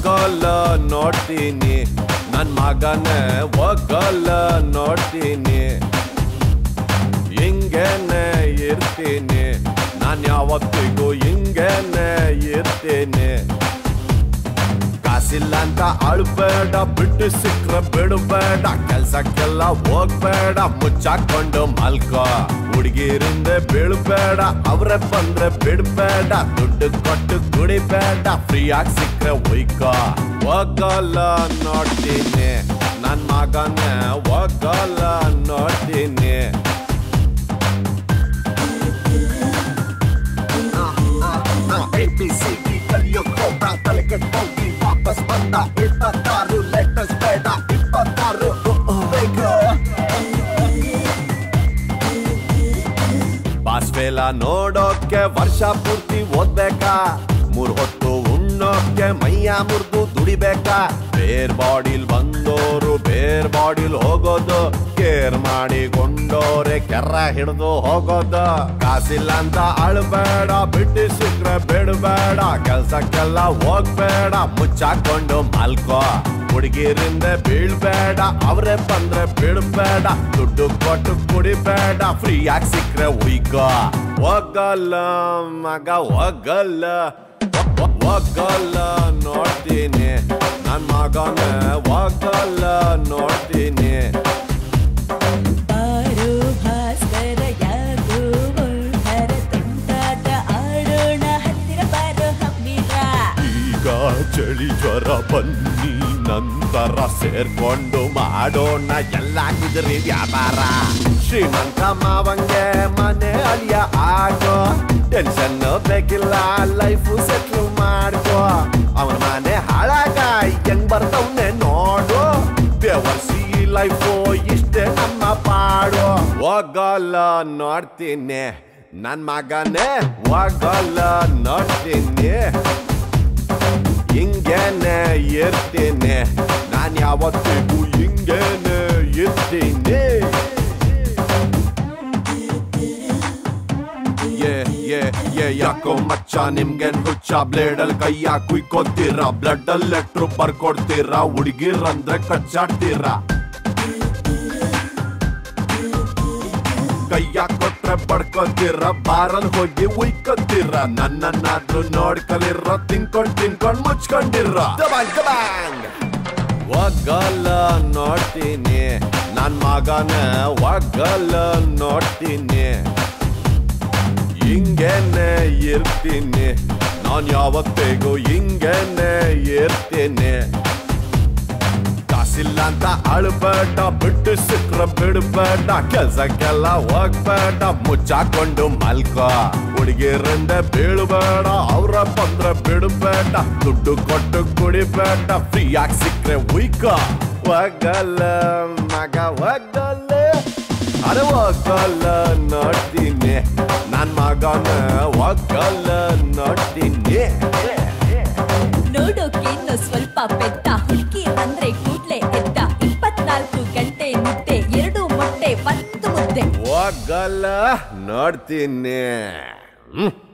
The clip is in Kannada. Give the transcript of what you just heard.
ಹೋಗಲ್ಲ ನೋಡ್ತೀನಿ ನನ್ ಮಗನೇ ಹೋಗಲ್ಲ ನೋಡ್ತೀನಿ ಹಿಂಗೇನೆ ಇರ್ತೀನಿ ನಾನ್ ಯಾವತ್ತಿಗೂ ಹಿಂಗೇನೆ ಇರ್ತೀನಿ ಕಾಸಿಲ್ಲ ಅಂತ ಅಳ್ಬೇಡ ಬಿಟ್ಟು ಸಿಕ್ಕ್ರೆ ಬಿಡಬೇಡ ಕೆಲ್ಸಕ್ಕೆಲ್ಲ ಹೋಗ್ಬೇಡ ಮುಚ್ಚಾಕೊಂಡು ಮಲ್ಕೋ ಹುಡುಗಿರಿಂದ ಬೀಳ್ಬೇಡ ಅವ್ರೆ ಬಂದ್ರೆ ಬಿಡ್ಬೇಡ ದುಡ್ಡು ಕೊಟ್ಟು ಕುಡಿಬೇಡ ಫ್ರೀಯಾಗಿ ಸಿಕ್ಕ್ರೆ ಒಯ್ಕೋ ಹೋಗಲ್ಲ ನೋಡ್ತೀನಿ ನನ್ ಮಗನೇ ಹೋಗಲ್ಲ ನೋಡ್ತೀನಿ ABCD ಕಲಿಯೋ ಕೋಟ ತಲೆ ಕೆಟ್ಟೋಗಿ ವಾಪಸ್ ಬಂದ ಇಪ್ಪತ್ತಾರು ಲೆಟರ್ಸ್ ಬೇಡ ಇಪ್ಪತ್ತಾರು ಬೇಗ ಬಾಸ್ವೇಲ ನೋಡೋಕೆ ವರ್ಷ ಪೂರ್ತಿ ಓದ್ಬೇಕಾ ಮೂರ್ ಹೊತ್ತು ಉಣ್ಣೋಕೆ ಮೈಯ ಮುರಿದು ದುಡಿಬೇಕಾ ಬೇರ್ ಬಾಡಿಲ್ ಬಂದೋರು ಬೇರ್ ಬಾಡಿಲ್ ಹೋಗೋದು ಕೇರ್ ಮಾಡಿಕೊಂಡೋರೆ ಕೆರ್ರ ಹಿಡಿದು ಹೋಗೋದು ಕಾಸಿಲ್ಲ ಅಂತ ಅಳ್ಬೇಡ ಬಿಟ್ಟು ಸಿಕ್ರೆ ಬಿಡಬೇಡ ಕೆಲ್ಸಕ್ಕೆಲ್ಲ ಹೋಗ್ಬೇಡ ಮುಚ್ಚಾಕೊಂಡು ಮಲ್ಕೋ ಹುಡುಗಿರಿಂದ ಬೀಳ್ಬೇಡ ಅವ್ರೆ ಬಂದ್ರೆ ಬಿಡ್ಬೇಡ ದುಡ್ಡು ಕೊಟ್ಟು ಕುಡಿಬೇಡ ಫ್ರೀಯಾಗಿ ಸಿಕ್ರೆ ಉಯ್ಕೋ ಹೋಗಲ್ಲ ಮಗ ಹೋಗಲ್ಲ ಹೊ- ಹೋಗಲ್ಲ ನೋಡ್ತೀನಿ ನನ್ ಮಗನೇ ಹೋಗಲ್ಲ ನೋಡ್ತೀನಿ ಬಾರೋ ಭಾಸ್ಕರ ಯಾಕೋ ಹೊರಟರ ತುಂಟಾಟ ಆಡೋಣ ಹತ್ತಿರ ಬಾರೋ ಹಮ್ಮಿರ ಈಗ ಚಳಿ ಜ್ವರ ಬನ್ನಿ ನಂತರ ಸೇರ್ಕೊಂಡು ಮಾಡೋಣ ಎಲ್ಲ ಇದ್ರಿ ವ್ಯಾಪಾರ ಶ್ರೀಮಂತ ಮಾವಂಗೆ ಮನೆ ಅಳಿಯ ಆಗೋ ಟೆನ್ಷನ್ ಬೇಕಿಲ್ಲ ಲೈಫು ಸೆಟ್ಲ್ ಮಾಡ್ಕೋ ಅವನ ಮನೆ ಹಾಳಾಗ ಹೆಂಗ್ ಬರ್ತವ್ನೆ ನೋಡು ಬೆವರ್ಸಿ ಲೈಫು ಇಷ್ಟೇ ನಮ್ಮ ಪಾಡು ಹೋಗಲ್ಲ ನೋಡ್ತೀನಿ ನನ್ ಮಗನೇ ಹೋಗಲ್ಲ ನೋಡ್ತೀನಿ ಹಿಂಗೇನೆ ಇರ್ತೀನಿ ನಾನ್ ಯಾವತ್ತಿಗೂ ಹಿಂಗೇನೆ ಇರ್ತೀನಿ ಏ ಏ ಏ ಯಾಕೋ ಮಚ್ಚ ನಿಮ್ಗೇನ್ ಹುಚ್ಚ ಬ್ಲೇಡ್ ಅಲ್ಲಿ ಕೈಯ ಕುಯ್ಕೋತೀರಾ ಬ್ಲಡ್ ಅಲ್ಲಿ ಲೆಟ್ರು ಬರ್ಕೊಡ್ತೀರಾ ಹುಡುಗಿರಂದ್ರೆ ಕಚ್ಚಾಡ್ತೀರಾ ಕೈಯ ಕೊಟ್ರೆ ಬಡ್ಕೊತೀರ ಬಾರಲ್ ಹೋಗಿ ಉಯ್ಕೊತೀರ ನನ್ನನ್ನಾದ್ರೂ ನೋಡ್ಕಲಿರ ತಿನ್ಕೊಂಡ್ ತಿನ್ಕೊಂಡ್ ಮುಚ್ಕೊಂಡಿರ ದಬಾಂಗ್ ದಬಾಂಗ್ ಒಗ್ಗಲ್ಲ ನೋಡ್ತೀನಿ ನನ್ ಮಗನ ಒಗ್ಗಲ್ಲ ನೋಡ್ತೀನಿ ಹಿಂಗೇನೆ ಇರ್ತೀನಿ ನಾನ್ ಯಾವತ್ತಿಗೂ ಹಿಂಗೇನೆ ಇರ್ತೀನಿ ಕಾಸಿಲ್ಲ ಅಂತ ಅಳ್ಬೇಡ ಬಿಟ್ಟು ಸಿಕ್ರ ಬಿಡ್ಬೇಡ ಕೆಲ್ಸಕ್ಕೆಲ್ಲ ಹೋಗ್ಬೇಡ ಮುಚ್ಚಾಕೊಂಡು ಮಲ್ಕೋ ಹುಡುಗಿರಿಂದ ಬೀಳ್ಬೇಡ ಅವ್ರ ಬಂದ್ರೆ ಬಿಡ್ಬೇಡ ದುಡ್ಡು ಕೊಟ್ಟು ಕುಡಿಬೇಡ ಫ್ರೀಯಾಗಿ ಸಿಕ್ರೆ ಉಯ್ಕೋ ಹೋಗಲ್ಲ ಮಗ ಹೋಗಲ್ಲ ಅರೆ ಹೋಗಲ್ಲ ನೋಡ್ತೀನಿ ನನ್ ಮಗನ ಹೋಗಲ್ಲ ನೋಡ್ತೀನಿ ನೋಡೋಕೆ ಇನ್ನು ಸ್ವಲ್ಪ ಪೆದ್ದ ಹುಡುಗಿ ಅಂದ್ರೆ ಕೂಡ್ಲೆ ಎದ್ದ ಇಪ್ಪತ್ನಾಲ್ಕು ಗಂಟೆ ಮುದ್ದೆ ಎರಡು ಮೊಟ್ಟೆ ಒಂದು ಮುದ್ದೆ ಹೋಗಲ್ಲ ನೋಡ್ತೀನಿ ಹ್ಮ್